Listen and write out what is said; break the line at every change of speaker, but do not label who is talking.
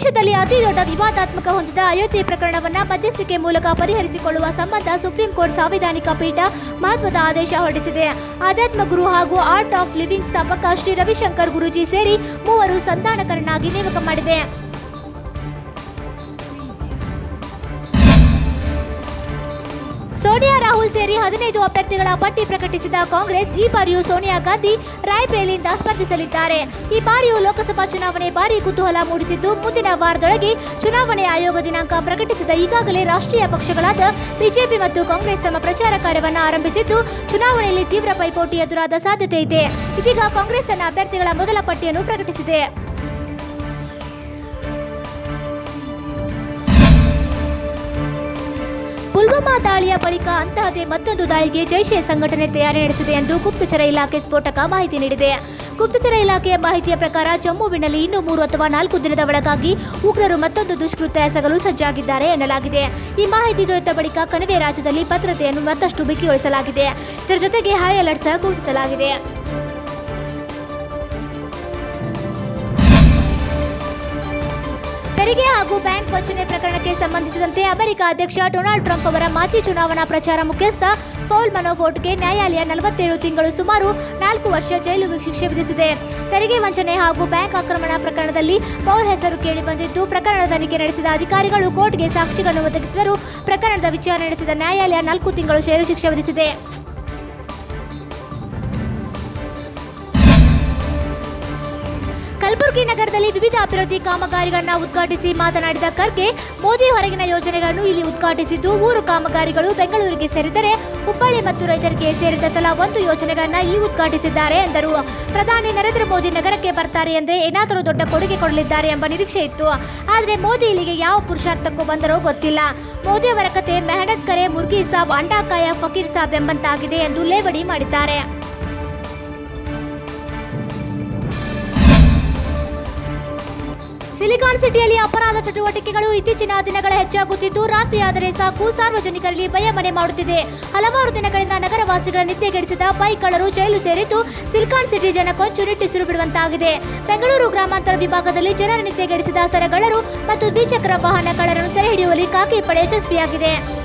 ದೇಶದಲ್ಲಿ ಅತಿ ದೊಡ್ಡ ವಿವಾದಾತ್ಮಕ ಹೊಂದಿದ ಅಯೋಧ್ಯೆ ಪ್ರಕರಣವನ್ನ ಮಧ್ಯಸ್ಥಿಕೆ ಮೂಲಕ ಪರಿಹರಿಸಿಕೊಳ್ಳುವ ಸಂಬಂಧ ಸುಪ್ರೀಂ ಕೋರ್ಟ್ ಸಾಂವಿಧಾನಿಕ ಪೀಠ ಮಹತ್ವದ ಆದೇಶ ಹೊರಡಿಸಿದೆ ಆಧ್ಯಾತ್ಮ ಗುರು ಹಾಗೂ ಆರ್ಟ್ ಆಫ್ ಲಿವಿಂಗ್ ಸ್ಥಾಪಕ ಶ್ರೀ ರವಿಶಂಕರ್ ಗುರೂಜಿ ಸೇರಿ ಮೂವರು ಸಂಧಾನಕರನ್ನಾಗಿ ನೇಮಕ ಮಾಡಿದೆ ಸೋನಿಯಾ ರಾಹುಲ್ ಸೇರಿ ಹದಿನೈದು ಅಭ್ಯರ್ಥಿಗಳ ಪಟ್ಟಿ ಪ್ರಕಟಿಸಿದ ಕಾಂಗ್ರೆಸ್ ಈ ಬಾರಿಯೂ ಸೋನಿಯಾ ಗಾಂಧಿ ರಾಯ್ಬ್ರೇಲಿಯಿಂದ ಸ್ಪರ್ಧಿಸಲಿದ್ದಾರೆ ಈ ಬಾರಿಯೂ ಲೋಕಸಭಾ ಚುನಾವಣೆ ಭಾರಿ ಕುತೂಹಲ ಮೂಡಿಸಿದ್ದು ಮುಂದಿನ ವಾರದೊಳಗೆ ಚುನಾವಣೆ ಆಯೋಗ ದಿನಾಂಕ ಪ್ರಕಟಿಸಿದ ಈಗಾಗಲೇ ರಾಷ್ಟ್ರೀಯ ಪಕ್ಷಗಳಾದ ಬಿಜೆಪಿ ಮತ್ತು ಕಾಂಗ್ರೆಸ್ ತಮ್ಮ ಪ್ರಚಾರ ಕಾರ್ಯವನ್ನು ಆರಂಭಿಸಿದ್ದು ಚುನಾವಣೆಯಲ್ಲಿ ತೀವ್ರ ಪೈಪೋಟಿ ಎದುರಾದ ಸಾಧ್ಯತೆ ಇದೆ ಇದೀಗ ಕಾಂಗ್ರೆಸ್ ತನ್ನ ಅಭ್ಯರ್ಥಿಗಳ ಮೊದಲ ಪಟ್ಟಿಯನ್ನು ಪ್ರಕಟಿಸಿದೆ ಪುಲ್ವಾಮಾ ದಾಳಿಯ ಬಳಿಕ ಅಂತಹದೇ ಮತ್ತೊಂದು ದಾಳಿಗೆ ಜೈಷೆ ಸಂಘಟನೆ ತಯಾರಿ ನಡೆಸಿದೆ ಎಂದು ಗುಪ್ತಚರ ಇಲಾಖೆ ಸ್ಫೋಟಕ ಮಾಹಿತಿ ನೀಡಿದೆ ಗುಪ್ತಚರ ಇಲಾಖೆಯ ಮಾಹಿತಿಯ ಪ್ರಕಾರ ಜಮ್ಮುವಿನಲ್ಲಿ ಇನ್ನೂ ಮೂರು ಅಥವಾ ನಾಲ್ಕು ದಿನದ ಒಳಗಾಗಿ ಉಗ್ರರು ಮತ್ತೊಂದು ದುಷ್ಕೃತ್ಯ ಎಸಗಲು ಸಜ್ಜಾಗಿದ್ದಾರೆ ಎನ್ನಲಾಗಿದೆ ಈ ಮಾಹಿತಿ ದೊರೆತ ಬಳಿಕ ಕಣಿವೆ ರಾಜ್ಯದಲ್ಲಿ ಭದ್ರತೆಯನ್ನು ಮತ್ತಷ್ಟು ಬಿಗಿಗೊಳಿಸಲಾಗಿದೆ ಇದರ ಜೊತೆಗೆ ಹೈ ಅಲರ್ಟ್ ಸಹ ಘೋಷಿಸಲಾಗಿದೆ ತೆರಿಗೆ ಹಾಗೂ ಬ್ಯಾಂಕ್ ವಂಚನೆ ಪ್ರಕರಣಕ್ಕೆ ಸಂಬಂಧಿಸಿದಂತೆ ಅಮೆರಿಕ ಅಧ್ಯಕ್ಷ ಡೊನಾಲ್ಡ್ ಟ್ರಂಪ್ ಅವರ ಮಾಜಿ ಚುನಾವಣಾ ಪ್ರಚಾರ ಮುಖ್ಯಸ್ಥ ಪೌಲ್ ಮನೋಫೋರ್ಟ್ಗೆ ನ್ಯಾಯಾಲಯ ನಲವತ್ತೇಳು ತಿಂಗಳು ಸುಮಾರು ನಾಲ್ಕು ವರ್ಷ ಜೈಲು ಶಿಕ್ಷೆ ವಿಧಿಸಿದೆ ತೆರಿಗೆ ವಂಚನೆ ಹಾಗೂ ಬ್ಯಾಂಕ್ ಆಕ್ರಮಣ ಪ್ರಕರಣದಲ್ಲಿ ಪೌಲ್ ಹೆಸರು ಕೇಳಿಬಂದಿದ್ದು ಪ್ರಕರಣ ತನಿಖೆ ನಡೆಸಿದ ಅಧಿಕಾರಿಗಳು ಕೋರ್ಟ್ಗೆ ಸಾಕ್ಷಿಗಳನ್ನು ಒದಗಿಸಿದರು ಪ್ರಕರಣದ ವಿಚಾರಣೆ ನಡೆಸಿದ ನ್ಯಾಯಾಲಯ ನಾಲ್ಕು ತಿಂಗಳು ಜೈಲು ಶಿಕ್ಷೆ ವಿಧಿಸಿದೆ ಕಲಬುರಗಿ ನಗರದಲ್ಲಿ ವಿವಿಧ ಅಭಿವೃದ್ಧಿ ಕಾಮಗಾರಿಗಳನ್ನು ಉದ್ಘಾಟಿಸಿ ಮಾತನಾಡಿದ ಖರ್ಗೆ ಮೋದಿ ಹೊರಗಿನ ಯೋಜನೆಗಳನ್ನು ಇಲ್ಲಿ ಉದ್ಘಾಟಿಸಿದ್ದು ಮೂರು ಕಾಮಗಾರಿಗಳು ಬೆಂಗಳೂರಿಗೆ ಸೇರಿದರೆ ಹುಬ್ಬಳ್ಳಿ ಮತ್ತು ರೈತರಿಗೆ ಸೇರಿದ ತಲಾ ಒಂದು ಯೋಜನೆಗಳನ್ನು ಇಲ್ಲಿ ಉದ್ಘಾಟಿಸಿದ್ದಾರೆ ಎಂದರು ಪ್ರಧಾನಿ ನರೇಂದ್ರ ಮೋದಿ ನಗರಕ್ಕೆ ಬರ್ತಾರೆ ಎಂದೇ ಏನಾದರೂ ದೊಡ್ಡ ಕೊಡುಗೆ ಕೊಡಲಿದ್ದಾರೆ ಎಂಬ ನಿರೀಕ್ಷೆ ಇತ್ತು ಆದರೆ ಮೋದಿ ಇಲ್ಲಿಗೆ ಯಾವ ಪುರುಷಾರ್ಥಕ್ಕೂ ಬಂದರೋ ಗೊತ್ತಿಲ್ಲ ಮೋದಿ ಅವರ ಕತೆ ಮೆಹನತ್ ಕರೆ ಮುರ್ಗಿ ಸಾಬ್ ಅಂಡಾಕಾಯ ಫಕೀರ್ ಸಾಬ್ ಎಂಬಂತಾಗಿದೆ ಎಂದು ಲೇವಡಿ ಮಾಡಿದ್ದಾರೆ ಸಿಲಿಕಾನ್ ಸಿಟಿಯಲ್ಲಿ ಅಪರಾಧ ಚಟುವಟಿಕೆಗಳು ಇತ್ತೀಚಿನ ದಿನಗಳ ಹೆಚ್ಚಾಗುತ್ತಿದ್ದು ರಾತ್ರಿಯಾದರೆ ಸಾಕು ಸಾರ್ವಜನಿಕರಲ್ಲಿ ಭಯ ಮನೆ ಮಾಡುತ್ತಿದೆ ಹಲವಾರು ದಿನಗಳಿಂದ ನಗರವಾಸಿಗಳ ನಿದ್ದೆಗೆಡಿಸಿದ ಬೈಕ್ಗಳರು ಜೈಲು ಸೇರಿದ್ದು ಸಿಲಿಕಾನ್ ಸಿಟಿ ಜನ ಕೊಂಚು ನಿಟ್ಟಿಸಿರು ಬಿಡುವಂತಾಗಿದೆ ಬೆಂಗಳೂರು ಗ್ರಾಮಾಂತರ ವಿಭಾಗದಲ್ಲಿ ಜನರ ನಿದ್ದೆಗೆಡಿಸಿದ ಸರಗಳರು ಮತ್ತು ದ್ವಿಚಕ್ರ ವಾಹನ ಕಳ್ಳರನ್ನು ಸೆರೆ ಹಿಡಿಯುವಲ್ಲಿ ಖಾಕಿ ಪಡೆ ಯಶಸ್ವಿಯಾಗಿದೆ